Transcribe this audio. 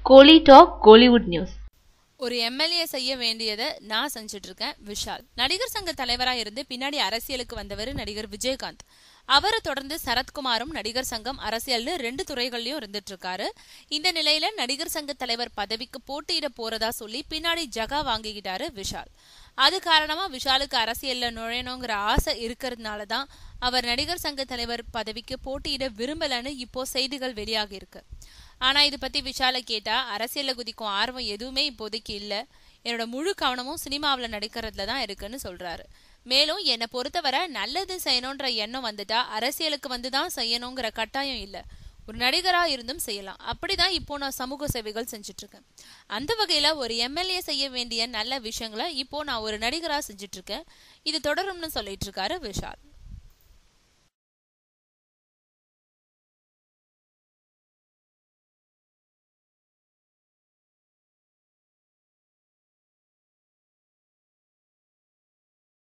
கோலி talk Kollywood news ஒரு MLA செய்ய வேண்டியதை நான் செஞ்சுட்டு இருக்கேன் விஷால் நடிகர் சங்க தலைவரா இருந்து பின்னாடி அரசியலுக்கு வந்தவர் நடிகர் விஜயகாந்த் அவரை தொடர்ந்து சரத்குமாரும் நடிகர் சங்கம் அரசியல்னு ரெண்டு துறைகள்லயும் இருந்துட்டு இருக்காரு இந்த நிலையில நடிகர் சங்க தலைவர் பதவிக்கு போட்டியிட போறதா சொல்லி பின்னாடி ஜகா வாங்கிக்கிட்டாரு விஷால் அது காரணமா விஷாலுக்கு அரசியல்ல நுழையணுங்கிற ஆசை இருக்கிறதுனால தான் அவர் நடிகர் சங்க தலைவர் பதவிக்கு போட்டியிட விரும்பலன்னு இப்போ செய்திகள் வெளியாகி இருக்கு ஆனா இது பத்தி விஷாலை கேட்டா அரசியல்ல குதிக்கும் ஆர்வம் எதுவுமே இப்போதைக்கு இல்ல என்னோட முழு கவனமும் சினிமாவில் நடிக்கிறதுல தான் இருக்குன்னு சொல்றாரு மேலும் என்னை பொறுத்தவரை நல்லது செய்யணுன்ற எண்ணம் வந்துட்டா அரசியலுக்கு வந்து தான் செய்யணுங்கிற கட்டாயம் இல்ல ஒரு நடிகரா இருந்தும் செய்யலாம் அப்படிதான் இப்போ நான் சமூக சேவைகள் செஞ்சுட்டு இருக்கேன் அந்த வகையில ஒரு எம்எல்ஏ செய்ய வேண்டிய நல்ல விஷயங்களை இப்போ நான் ஒரு நடிகரா செஞ்சுட்டு இருக்கேன் இது தொடரும்னு சொல்லிட்டு இருக்காரு விஷால்